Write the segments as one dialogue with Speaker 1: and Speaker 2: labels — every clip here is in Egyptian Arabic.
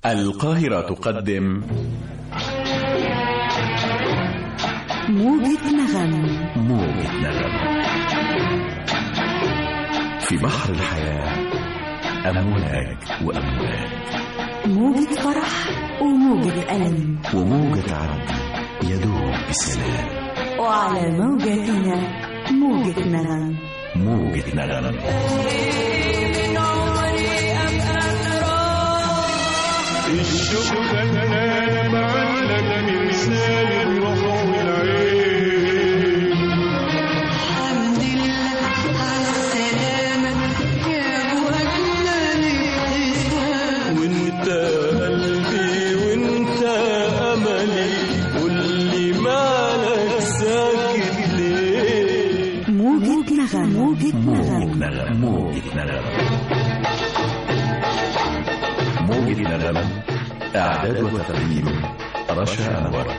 Speaker 1: القاهرة تقدم
Speaker 2: موجة نغم
Speaker 1: موجة نغم في بحر الحياة أمواج وأمواج
Speaker 2: موجة فرح وموجة ألم
Speaker 1: وموجة عدل يدوب بسلام
Speaker 2: وعلى موجتنا موجة نغم
Speaker 1: موجة نغم
Speaker 3: الشوق فنان معلق مرسال الروح والعين
Speaker 4: الحمد لله على السلامة يا أبو أجمل ابتسام
Speaker 3: وانت قلبي وانت املي قولي مالك ساكت ليه
Speaker 2: موجة نغم موجة
Speaker 1: موجة
Speaker 2: نغم
Speaker 1: نغم موجة نغم موجة نغم إعداد وتقديم رشا أنور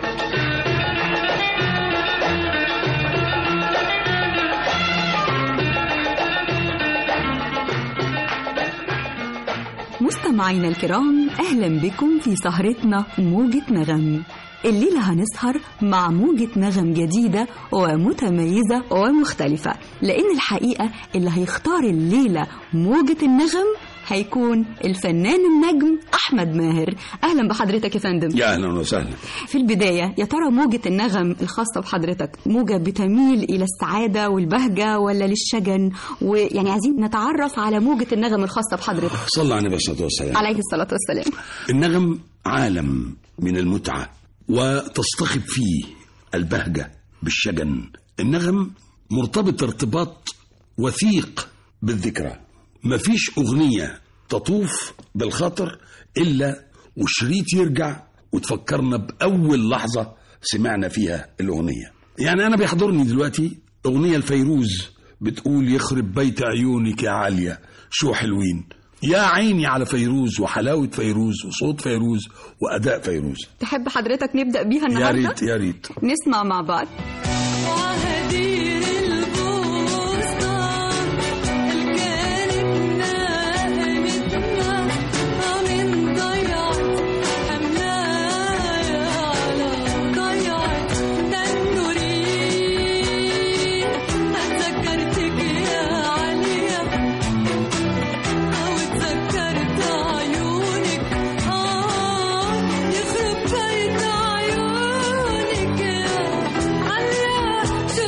Speaker 2: مستمعينا الكرام أهلا بكم في سهرتنا موجة نغم الليلة هنسهر مع موجة نغم جديدة ومتميزة ومختلفة لأن الحقيقة اللي هيختار الليلة موجة النغم هيكون الفنان النجم أحمد ماهر أهلا بحضرتك يا فندم
Speaker 5: يا اهلا وسهلا
Speaker 2: في البداية يا ترى موجة النغم الخاصة بحضرتك موجة بتميل إلى السعادة والبهجة ولا للشجن ويعني عايزين نتعرف على موجة النغم الخاصة بحضرتك
Speaker 5: صلى على النبي صلى الله عليه وسلم
Speaker 2: عليه الصلاة والسلام
Speaker 5: النغم عالم من المتعه وتصطخب فيه البهجه بالشجن النغم مرتبط ارتباط وثيق بالذكرى مفيش اغنيه تطوف بالخاطر الا وشريط يرجع وتفكرنا باول لحظه سمعنا فيها الاغنيه يعني انا بيحضرني دلوقتي اغنيه الفيروز بتقول يخرب بيت عيونك يا عاليه شو حلوين يا عيني على فيروز وحلاوه فيروز وصوت فيروز واداء فيروز
Speaker 2: تحب حضرتك نبدأ بيها
Speaker 5: يا
Speaker 2: النهاردة؟
Speaker 5: ريت يا ريت
Speaker 2: نسمع مع بعض
Speaker 4: وهدير البستان الجانبنا قيمتنا من ضيعت حملايا على ضيعت تنورين اتذكرتك يا عليا واتذكرت عيونك اه يخرب بيت عيونك يا عليا شو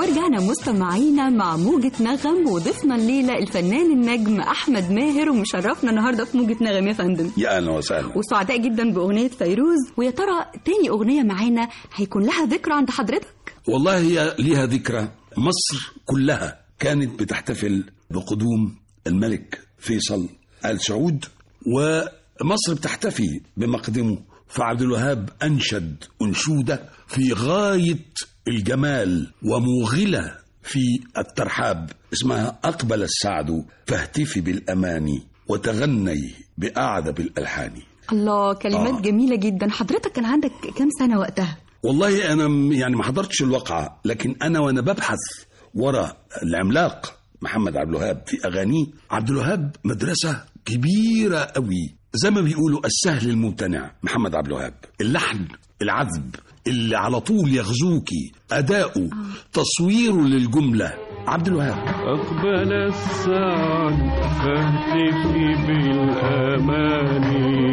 Speaker 2: ورجعنا مستمعينا مع موجة نغم وضيفنا الليلة الفنان النجم أحمد ماهر ومشرفنا النهاردة في موجة نغم يا فندم
Speaker 5: يا اهلا وسهلا
Speaker 2: وسعداء جدا بأغنية فيروز ويا ترى تاني أغنية معانا هيكون لها ذكرى عند حضرتك
Speaker 5: والله هي ليها ذكرى مصر كلها كانت بتحتفل بقدوم الملك فيصل آل سعود ومصر بتحتفي بمقدمه فعبد الوهاب أنشد أنشودة في غاية الجمال وموغلة في الترحاب اسمها أقبل السعد فاهتفي بالأماني وتغني بأعذب الألحان
Speaker 2: الله كلمات
Speaker 5: آه.
Speaker 2: جميلة جدا حضرتك كان عندك كام سنة وقتها
Speaker 5: والله انا م- يعني ما حضرتش الواقعه لكن انا وانا ببحث ورا العملاق محمد عبد الوهاب في اغانيه عبد الوهاب مدرسه كبيره قوي زي ما بيقولوا السهل الممتنع محمد عبد الوهاب اللحن العذب اللي على طول يغزوكي اداؤه تصويره للجمله عبد الوهاب
Speaker 3: أقبل السعد فاهتفي بالأماني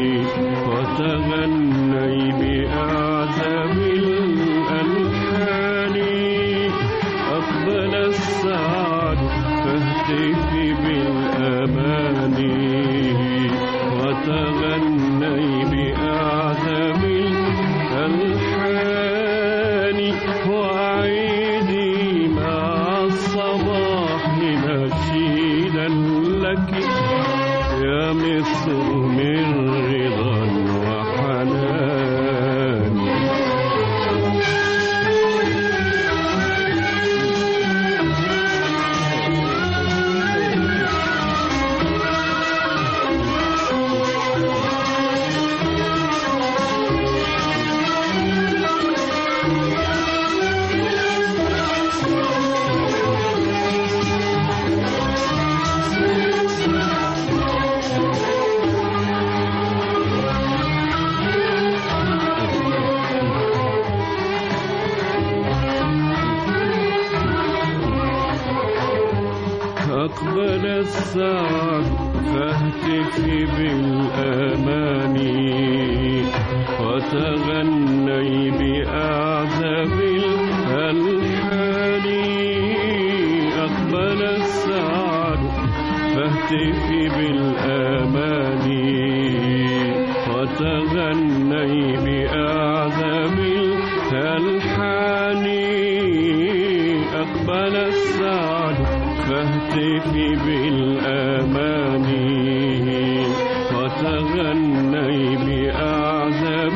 Speaker 3: وتغني بأعذب الألحان أقبل السعد فاهتفي بالأماني وتغني بأعذب الألحان وعيدي مع الصباح نشيدا لك يا مصر من رضا وحنان أقبل السعد فاهتفي بالأماني وتغني بأعذب الألحان أقبل السعد فاهتفي بالأماني وتغني بأعذب الألحان أقبل السعد فاهتفي بالأماني وتغني بأعذب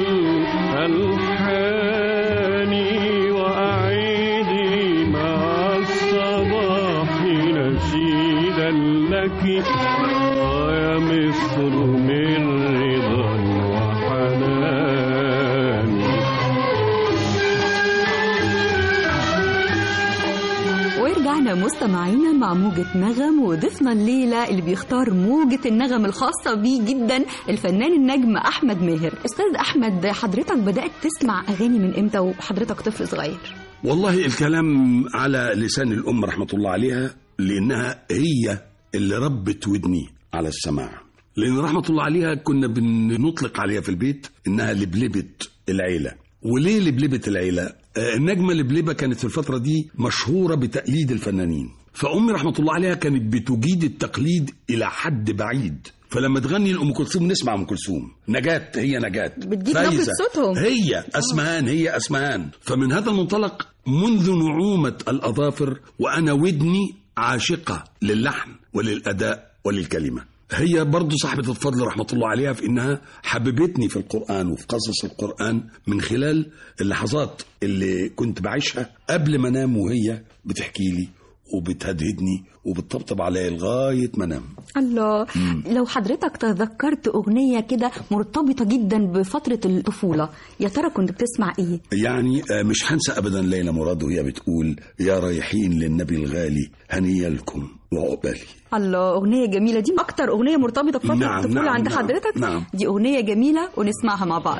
Speaker 3: الألحان وأعيدي مع الصباح نشيدا لك ويا مصر من رضا وحنان
Speaker 2: ورجعنا مستمعينا مع موجة نغم وضيفنا الليلة اللي بيختار موجة النغم الخاصة بيه جدا الفنان النجم أحمد ماهر أستاذ أحمد حضرتك بدأت تسمع أغاني من إمتى وحضرتك طفل صغير
Speaker 5: والله الكلام على لسان الأم رحمة الله عليها لأنها هي اللي ربت ودني على السماع لأن رحمة الله عليها كنا بنطلق عليها في البيت إنها لبلبة العيلة وليه لبلبة العيلة؟ آه، النجمة لبلبة كانت في الفترة دي مشهورة بتقليد الفنانين فأمي رحمة الله عليها كانت بتجيد التقليد إلى حد بعيد فلما تغني لأم كلثوم نسمع أم كلثوم نجاة هي نجاة
Speaker 2: بتجيب
Speaker 5: فايزة.
Speaker 2: نبرة صوتهم.
Speaker 5: هي أسمهان هي أسمهان فمن هذا المنطلق منذ نعومة الأظافر وأنا ودني عاشقة للحن وللأداء وللكلمة هي برضو صاحبة الفضل رحمة الله عليها في إنها حببتني في القرآن وفي قصص القرآن من خلال اللحظات اللي كنت بعيشها قبل ما أنام وهي بتحكي لي وبتهدهدني وبتطبطب عليا لغاية ما أنام
Speaker 2: الله لو حضرتك تذكرت أغنية كده مرتبطة جدا بفترة الطفولة يا ترى كنت بتسمع إيه؟
Speaker 5: يعني آه، مش هنسى ابدا ليلى مراد وهي بتقول يا رايحين للنبي الغالي هنيا لكم وعقبالي
Speaker 2: الله أغنية جميلة دي أكتر أغنية مرتبطة بفترة
Speaker 5: نعم،
Speaker 2: الطفولة
Speaker 5: نعم،
Speaker 2: عند
Speaker 5: نعم،
Speaker 2: حضرتك
Speaker 5: نعم.
Speaker 2: دي أغنية جميلة ونسمعها مع بعض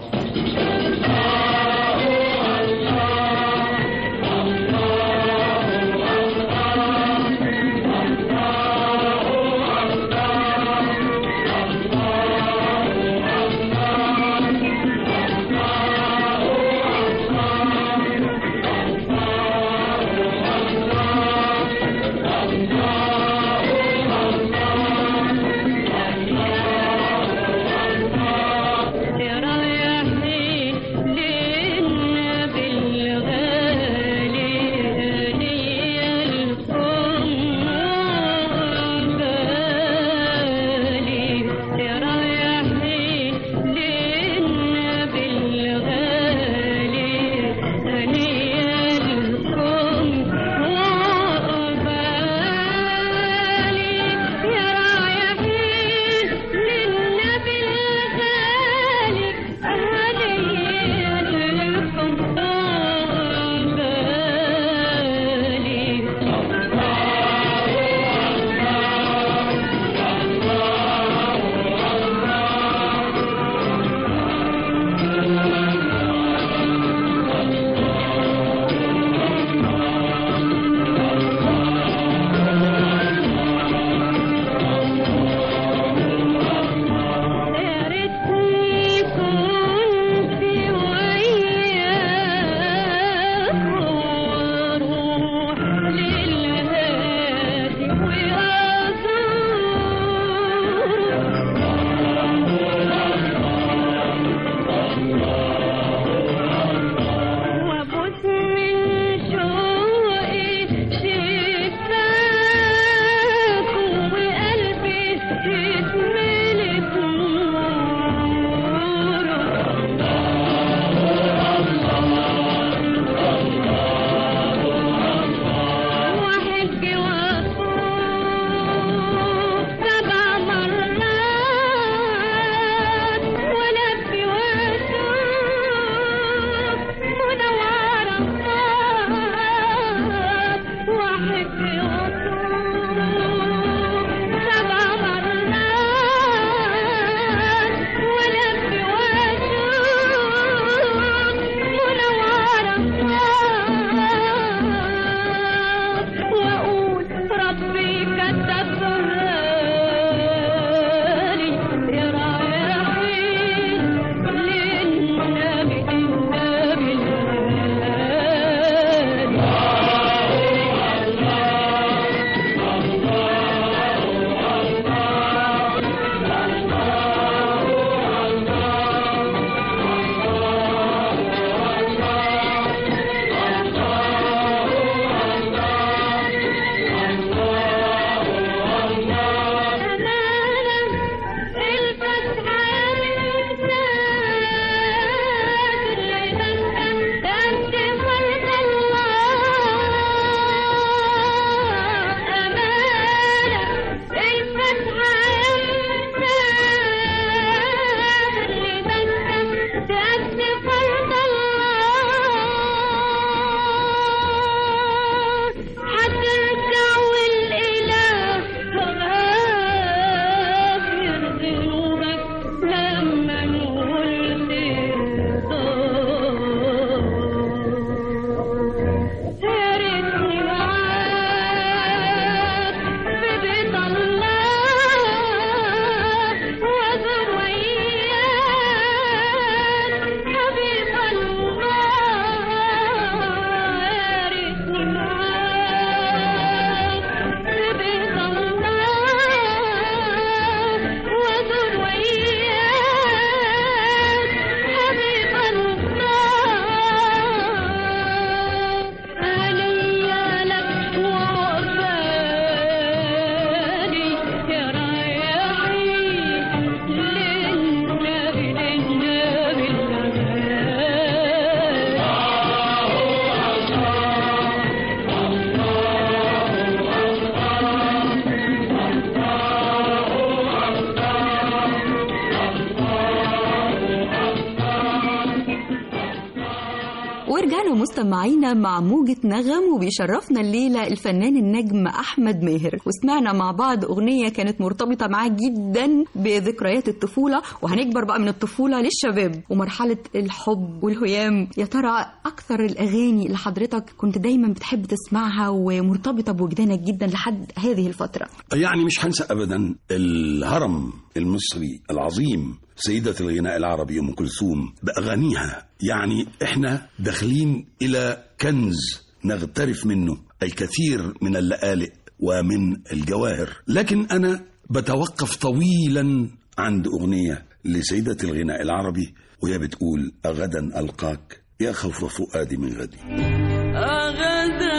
Speaker 2: ورجعنا مستمعينا مع موجة نغم وبيشرفنا الليلة الفنان النجم أحمد ماهر وسمعنا مع بعض أغنية كانت مرتبطة معاه جدا بذكريات الطفولة وهنكبر بقى من الطفولة للشباب ومرحلة الحب والهيام يا ترى أكثر الأغاني اللي حضرتك كنت دايما بتحب تسمعها ومرتبطة بوجدانك جدا لحد هذه الفترة
Speaker 5: يعني مش هنسى ابدا الهرم المصري العظيم سيدة الغناء العربي ام كلثوم باغانيها يعني احنا داخلين الى كنز نغترف منه الكثير من اللآلئ ومن الجواهر لكن انا بتوقف طويلا عند اغنيه لسيدة الغناء العربي وهي بتقول اغدا القاك يا خوف فؤادي من غدي
Speaker 4: أغدا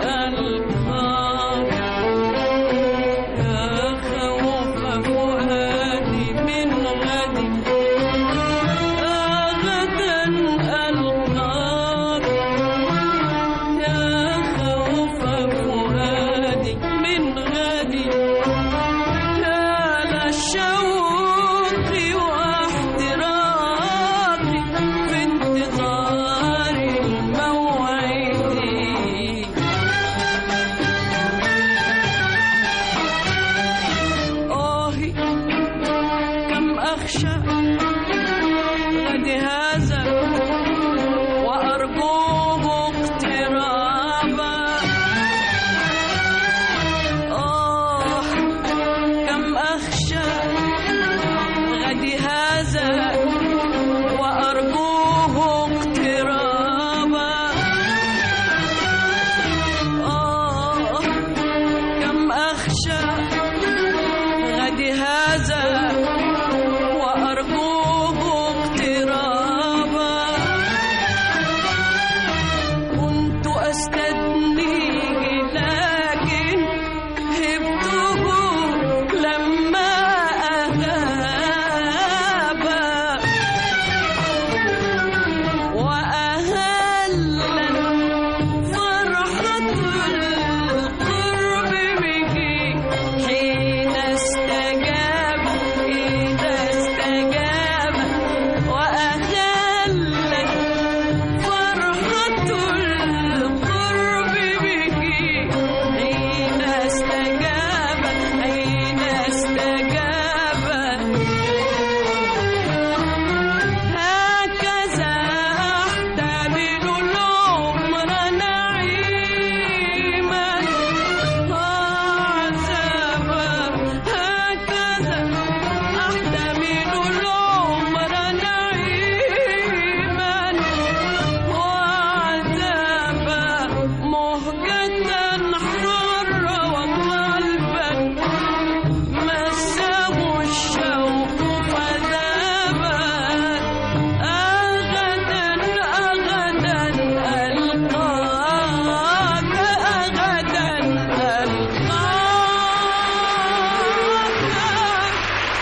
Speaker 4: ألقاك يا خوف فؤادي من غدي أغدا ألقاك يا خوف فؤادي من غدي يا للشوق واحتراقي في انتظار الموعد آهي كم أخشى غد هذا وأرجوه اقترابا آه كم أخشى غد هذا وأرجوه اقترابا آه كم أخشى غد هذا وأرجوه اقترابا كنت أستدنيه لكن هبته لما أهاب وأهلا فرحة القرب به حين استجاب إذا استجاب وأهلا فرحة القرب به حين استجاب حين استجاب هكذا أحتمل العمر نعيما وعذابا هكذا أحتمل العمر نعيما وعذابا مهجة حرة وقلبا مسه الشوق فذابا أغدا أغدا ألقاك أغدا ألقاك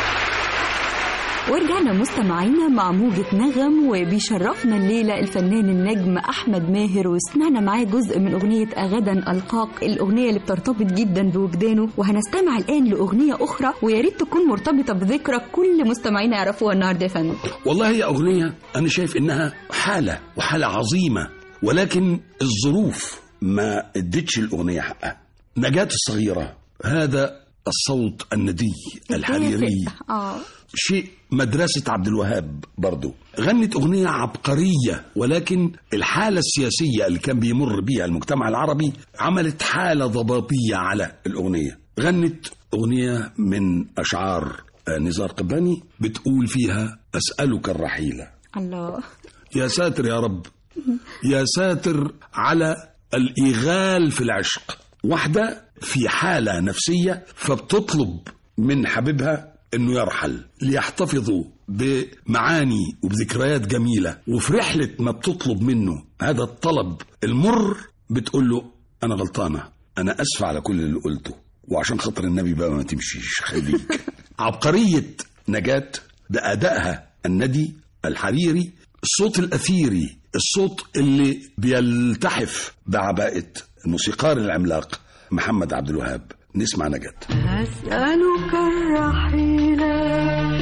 Speaker 2: ورجعنا مستمعينا مع موجة نغم وبيشرفنا الليلة الفنان النجم أحمد ماهر وسمعنا معاه جزء من أغنية أغدا ألقاك الأغنية اللي بترتبط جدا بوجدانه وهنستمع الآن لأغنية أخرى ويا ريت تكون مرتبطة بذكرى كل مستمعينا يعرفوها النهارده يا فندم
Speaker 5: والله هي أغنية أنا شايف إنها حالة وحالة عظيمة ولكن الظروف ما ادتش الأغنية حقها نجاة الصغيرة هذا الصوت الندي الحريري
Speaker 2: اه
Speaker 5: شيء مدرسة عبد الوهاب برضو غنت أغنية عبقرية ولكن الحالة السياسية اللي كان بيمر بيها المجتمع العربي عملت حالة ضبابية على الأغنية غنت أغنية من أشعار آه، نزار قباني بتقول فيها أسألك الرحيلة
Speaker 2: الله
Speaker 5: يا ساتر يا رب يا ساتر على الإيغال في العشق واحدة في حالة نفسية فبتطلب من حبيبها انه يرحل ليحتفظوا بمعاني وبذكريات جميلة وفي رحلة ما بتطلب منه هذا الطلب المر بتقول له انا غلطانة انا اسف على كل اللي قلته وعشان خاطر النبي بقى ما تمشيش خليك عبقرية نجاة بأدائها الندي الحريري الصوت الأثيري الصوت اللي بيلتحف بعباءة الموسيقار العملاق محمد عبد الوهاب نسمع نجاة
Speaker 4: أسألك الرحيلة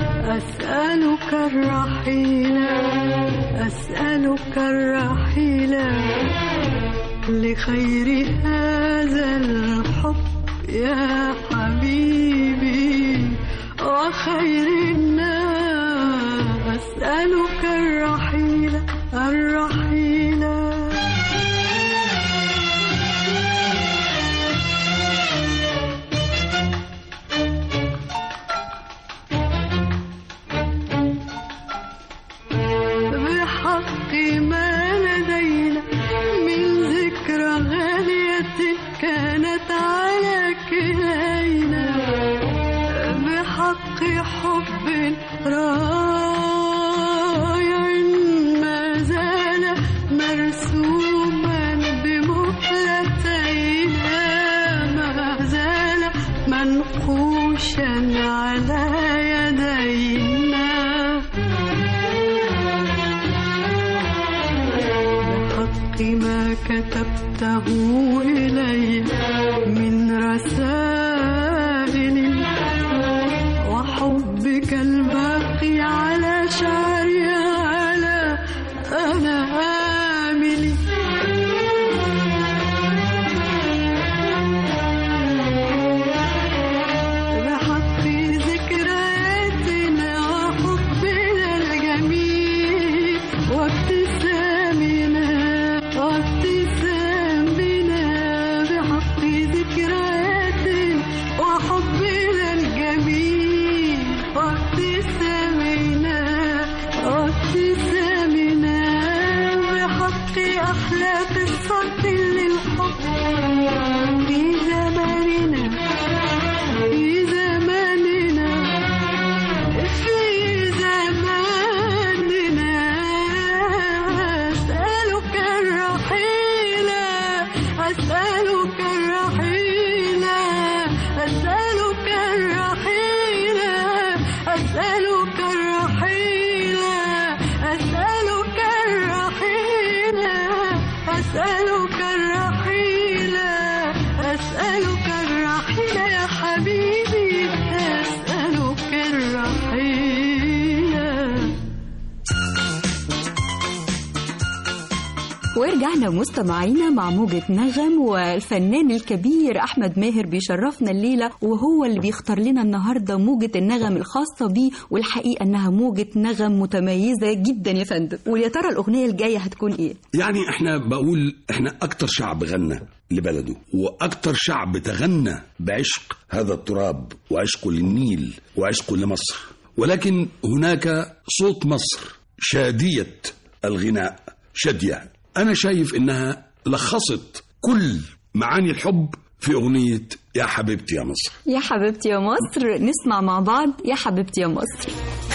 Speaker 4: أسألك الرحيلة أسألك الرحيلة بخير هذا الحب يا حبيبي وخير الناس أسألك الرحيل الرحيل بحق ما لدينا من ذكرى غالية كانت على كلينا بحق حب رائع ما زال مرسوما بمهلتينا ما زال منقوشا على يدينا بحق ما كتبته إلي من رسائل وحبك الباقي على شعري على أنا آملي بحق ذكرياتنا وحبنا الجميل وابتسامنا وابتسامنا بحق ذكرياتنا وحبنا الجميل وابتسامنا وابتسامنا بحق أحلى قصة للحب في زماننا في زماننا في زماننا أسألك الرحيل أسألك الرحيل أسألك الرحيل أسألك الرحيل أسألك الرحيل أسألك الرحيل أسألك الرحيل يا حبيبي أسألك الرحيل
Speaker 2: ورجعنا مستمعينا مع موجة نغم والفنان الكبير أحمد ماهر بيشرفنا الليلة وهو اللي بيختار لنا النهاردة موجة النغم الخاصة بيه والحقيقة إنها موجة نغم متميزة جدا يا فندم ويا ترى الأغنية الجاية هتكون إيه؟
Speaker 5: يعني احنا بقول احنا اكتر شعب غنى لبلده واكتر شعب تغنى بعشق هذا التراب وعشقه للنيل وعشقه لمصر ولكن هناك صوت مصر شادية الغناء شادية انا شايف انها لخصت كل معاني الحب في اغنية يا حبيبتي يا مصر
Speaker 2: يا حبيبتي يا مصر نسمع مع بعض يا حبيبتي يا مصر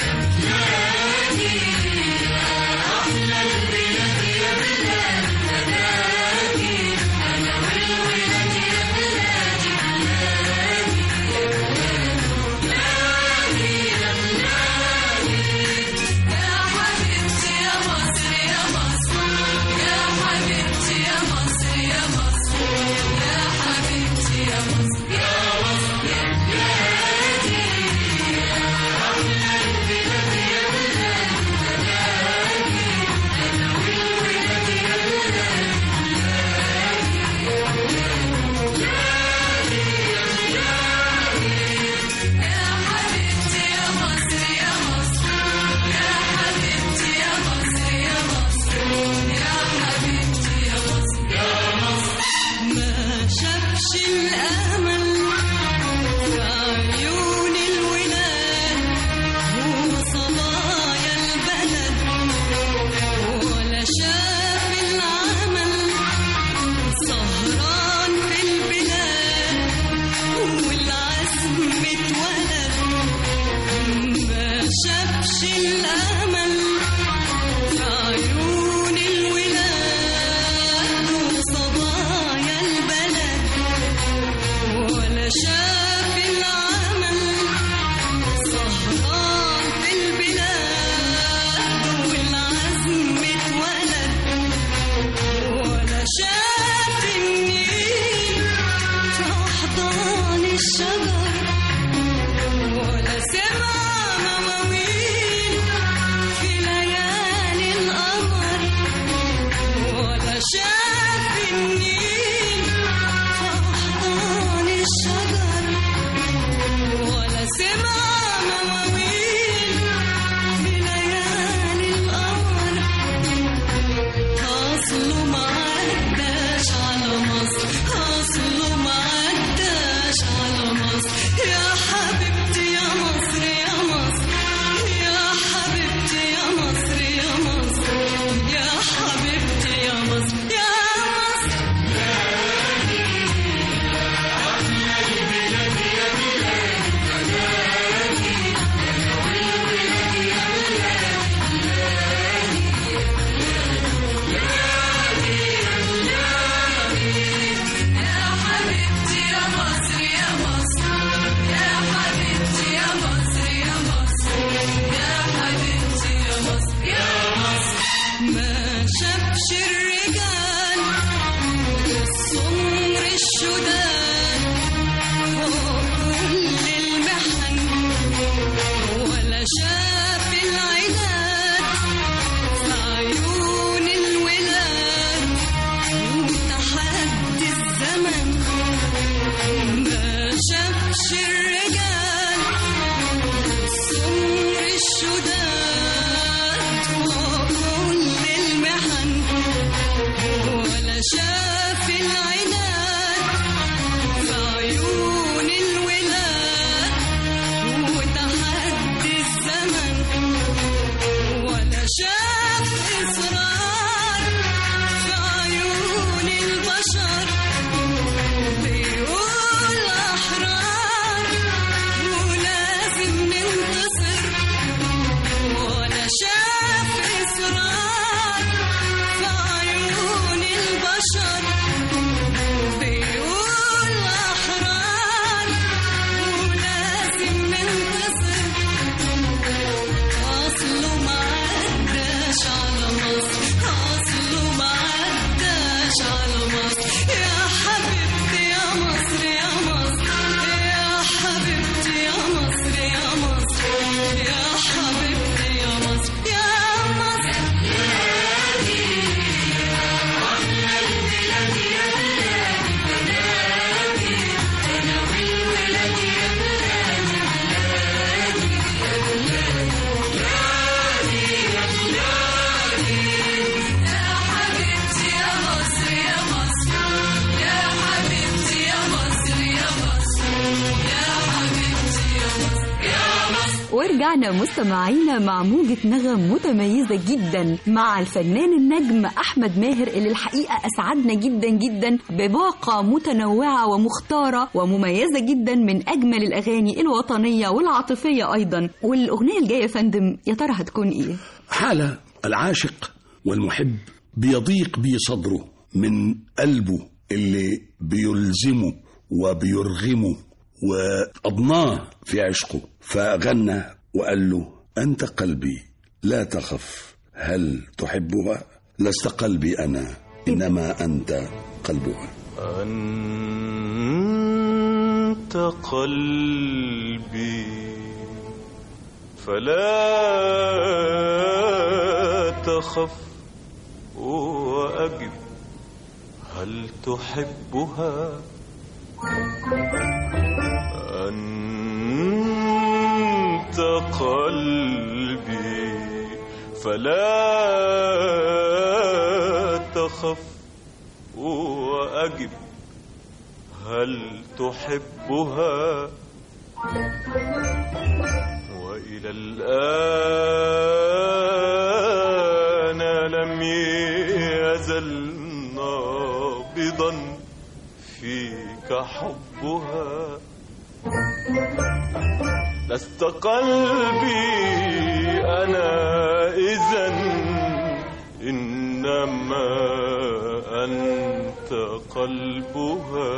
Speaker 4: ما شافش الأمل في عيون الولاد وصبايا البلد ولا شاف العمل سهران في البلاد والعزم اتولد ما شافش الأمل في عيون الولاد وصبايا البلد ولا شاف العمل سهران في البلاد والعزم اتولد ولا شاف النيل في أحضان الشجر ولا سمع مواويل في ليالي القمر ولا شاف النيل شاف العناد في عيون الولاد وتحدي الزمن ولا شاف إصرار في عيون البشر بيقول أحرار ولازم ننتصر ولا شاف إصرار في عيون البشر بيقول أحرار ولازم ننتصر أصله ما عداش على مصر أصله ما عداش على مصر يا حبيبتي يا مصر يا مصر يا حبيبتي يا مصر يا مصر يا حبيبتي يا مصر يا مصر حبيبتي يا مصر يا مصر يا حبيبتي يا مصر يا مصر يا حبيبتي يا مصر يا مصر
Speaker 2: ورجعنا مستمعينا مع موجة نغم متميزة جدا مع الفنان النجم أحمد ماهر اللي الحقيقة أسعدنا جدا جدا بباقة متنوعة ومختارة ومميزة جدا من أجمل الأغاني الوطنية والعاطفية أيضا والأغنية الجاية يا فندم يا ترى هتكون إيه؟
Speaker 5: حالة العاشق والمحب بيضيق بيه صدره من قلبه اللي بيلزمه وبيرغمه وأضناه في عشقه فغنى وقال له أنت قلبي لا تخف هل تحبها لست قلبي أنا إنما أنت قلبها
Speaker 3: أنت قلبي فلا تخف وأجب هل تحبها أنت قلبي فلا تخف وأجب هل تحبها وإلى الآن لم يزل نابضا فيك حبها لست قلبي أنا إذا إنما أنت قلبها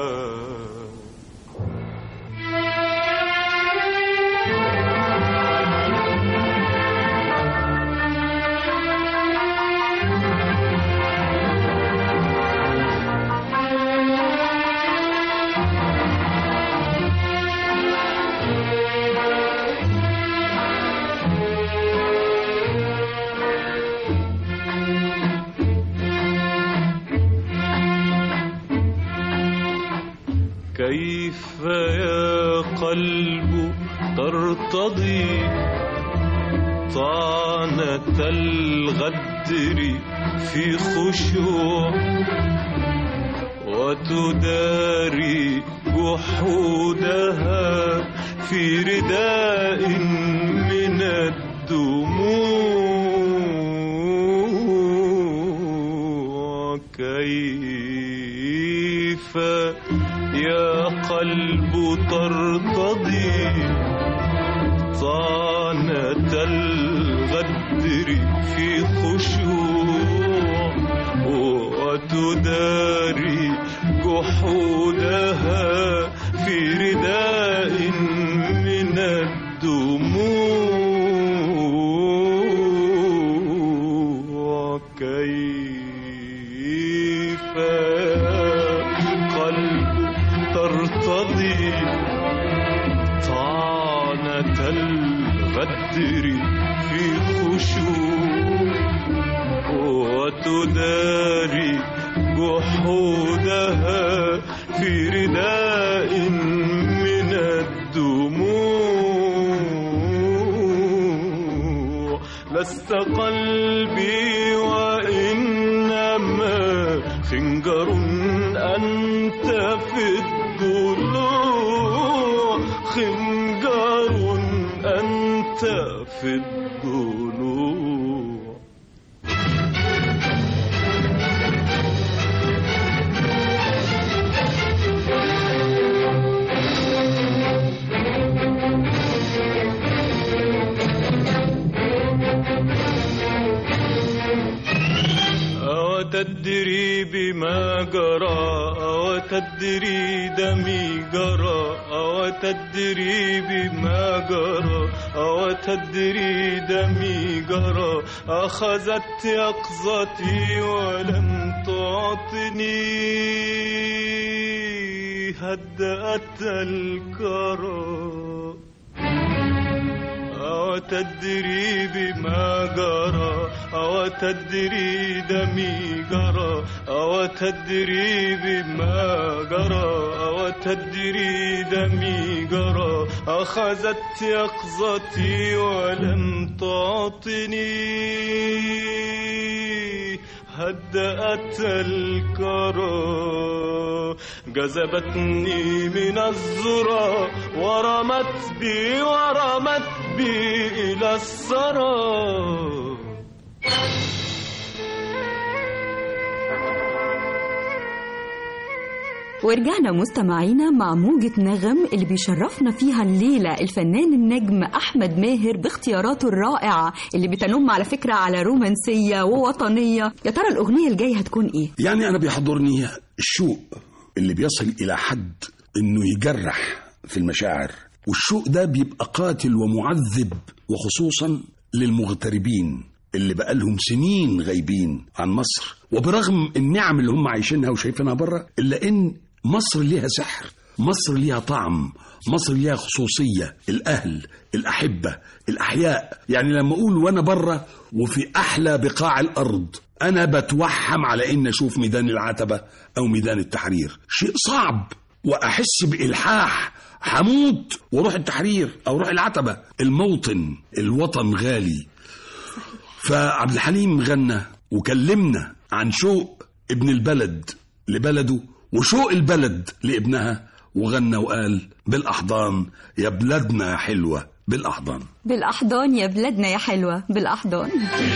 Speaker 3: كيف يا قلب ترتضي طعنة الغدر في خشوع وتداري جحودها في رداء من الدموع كيف يا قلب ترتضي طعنة الغدر في خشوع وتداري جحودها في رداء من الدموع كيف قلب ترتضي طعنة الغدر في خشوع وتداري جحودها في رداء من الدموع لست قلبي وإنما خنجر أنت في الضلوع خنجر أنت في الضلوع أوتدري بما جرى أوتدري دمي جرى أوتدري بما جرى أوتدري دمي جرى أخذت يقظتي ولم تعطني هدأت الكرى أو تدري بما جرى أو تدري دمي جرى أو تدري بما جرى أو تدري دمي جرى أخذت يقظتي ولم تعطني هدأت الكرى جذبتني من الذرى ورمت بي ورمت بي إلى الثرى
Speaker 2: ورجعنا مستمعينا مع موجة نغم اللي بيشرفنا فيها الليلة الفنان النجم أحمد ماهر باختياراته الرائعة اللي بتنم على فكرة على رومانسية ووطنية يا ترى الأغنية الجاية هتكون إيه؟
Speaker 5: يعني أنا بيحضرني الشوق اللي بيصل إلى حد إنه يجرح في المشاعر والشوق ده بيبقى قاتل ومعذب وخصوصا للمغتربين اللي بقالهم سنين غايبين عن مصر وبرغم النعم اللي هم عايشينها وشايفينها بره إلا إن مصر ليها سحر مصر ليها طعم مصر ليها خصوصية الأهل الأحبة الأحياء يعني لما أقول وأنا بره وفي أحلى بقاع الأرض أنا بتوحم على إن أشوف ميدان العتبة أو ميدان التحرير شيء صعب وأحس بإلحاح هموت واروح التحرير او اروح العتبه الموطن الوطن غالي فعبد الحليم غنى وكلمنا عن شوق ابن البلد لبلده وشوق البلد لابنها وغنى وقال بالاحضان يا بلادنا يا حلوه بالاحضان
Speaker 2: بالأحضان يا بلادنا يا حلوة بالأحضان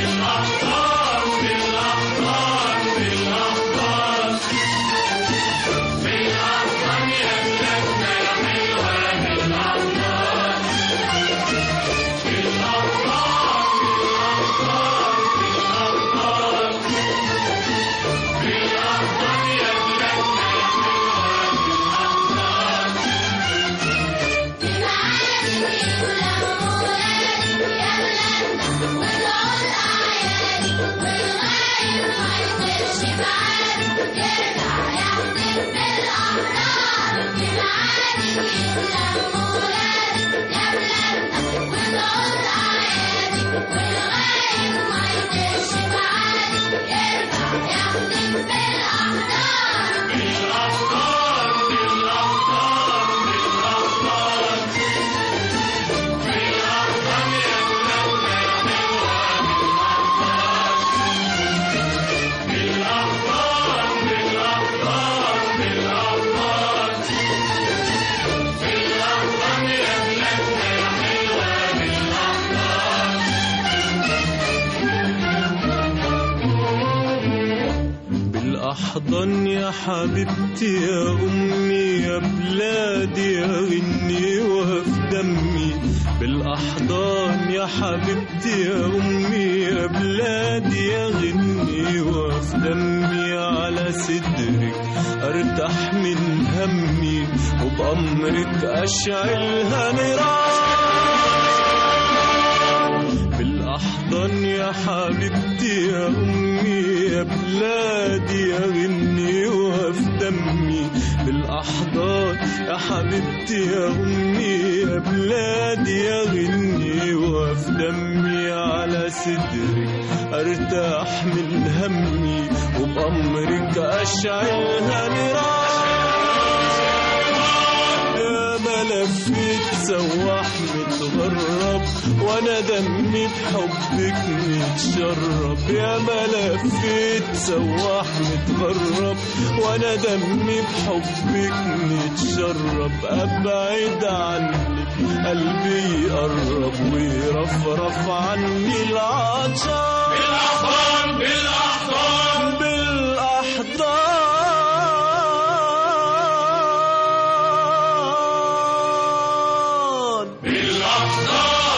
Speaker 3: بالأحضان يا حبيبتي يا أمي يا بلادي يا غني وفي دمي بالأحضان يا حبيبتي يا أمي يا بلادي يا غني وفي دمي على صدرك أرتاح من همي وبأمرك أشعلها نيران بالأحضان يا حبيبتي يا أمي يا بلادي يا غني وفي دمي بالأحضان يا حبيبتي يا أمي يا بلادي يا غني وفي دمي على صدرك أرتاح من همي وبأمرك أشعلها نيران يا ما لفيت سواح متغرب وانا دمي بحبك متشرب يا ما لفيت سواح متغرب وانا دمي بحبك متشرب ابعد عنك قلبي يقرب ويرفرف عني العطشان بالاحضان بالاحضان بالاحضان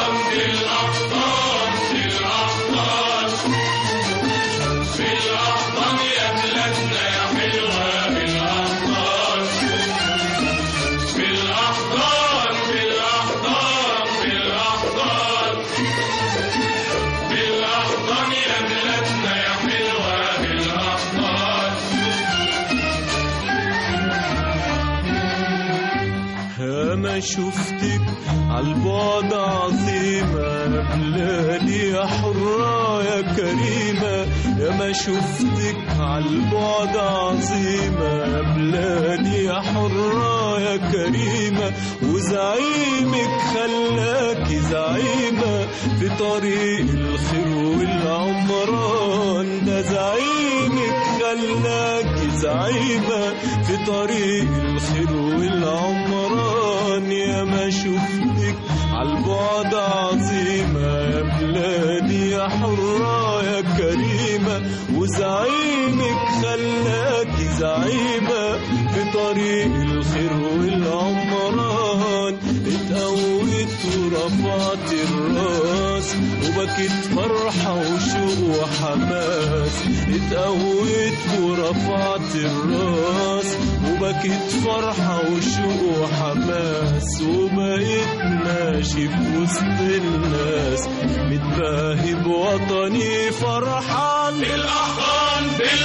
Speaker 3: يا ما شفتك عالبعد عظيمة بلادي يا حرة يا كريمة يا ما شفتك عالبعد عظيمة بلادي يا حرة يا كريمة وزعيمك خلاكي زعيمة في طريق الخير والعمران ده زعيمك خلاكي زعيمة في طريق الخير والعمران يا ما شفتك عالبعد عظيمة يا بلادي يا حرة يا كريمة وزعيمك خلاكي زعيمة في طريق الخير والعمران اتقويت ورفعت الراس وبكيت فرحة وشوق وحماس اتقويت ورفعت الراس وبكيت فرحة وشوق وحماس وبقيت ماشي في وسط الناس متباهي بوطني فرحان بالأحضان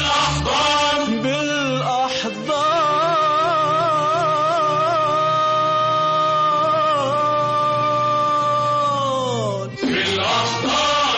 Speaker 3: بالأحضان بالأحضان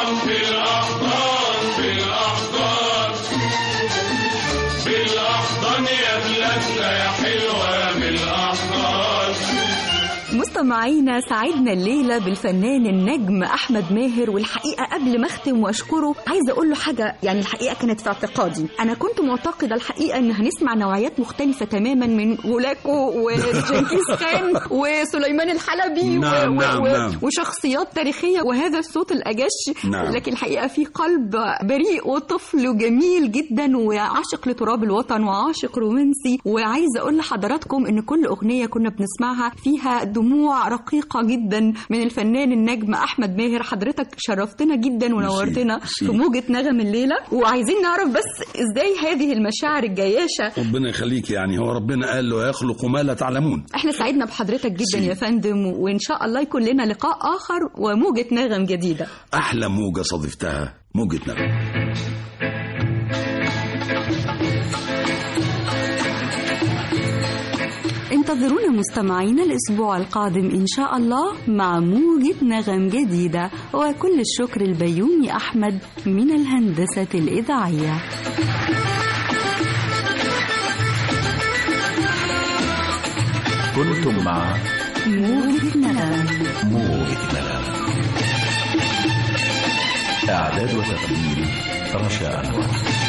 Speaker 2: مستمعينا سعدنا الليلة بالفنان النجم أحمد ماهر والحقيقة قبل ما أختم وأشكره عايزة أقول له حاجة يعني الحقيقة كانت في اعتقادي أنا كنت معتقدة الحقيقة إن هنسمع نوعيات مختلفة تماما من غولاكو وجنكيز خان وسليمان الحلبي و-
Speaker 5: نعم،
Speaker 2: و-
Speaker 5: نعم،
Speaker 2: و-
Speaker 5: نعم.
Speaker 2: وشخصيات تاريخية وهذا الصوت الأجش
Speaker 5: نعم.
Speaker 2: لكن الحقيقة في قلب بريء وطفل جميل جدا وعاشق لتراب الوطن وعاشق رومانسي وعايزة أقول لحضراتكم إن كل أغنية كنا بنسمعها فيها دموع رقيقة جدا من الفنان النجم أحمد ماهر حضرتك شرفتنا جدا ونورتنا
Speaker 5: ميرسي.
Speaker 2: في موجة نغم الليلة وعايزين نعرف بس إزاي هذه المشاعر الجياشة
Speaker 5: ربنا يخليك يعني هو ربنا قال له يخلق ما لا تعلمون
Speaker 2: احنا سعدنا بحضرتك جدا
Speaker 5: ميرسي.
Speaker 2: يا فندم وإن شاء الله يكون لنا لقاء آخر وموجة نغم جديدة
Speaker 5: احلى موجه صادفتها موجه نغم
Speaker 2: انتظرونا مستمعينا الأسبوع القادم إن شاء الله مع موجة نغم جديدة وكل الشكر البيومي أحمد من الهندسة الإذاعية
Speaker 1: كنتم مع
Speaker 2: موجة نغم
Speaker 1: موجة نغم إعداد وتقديم رشا أنور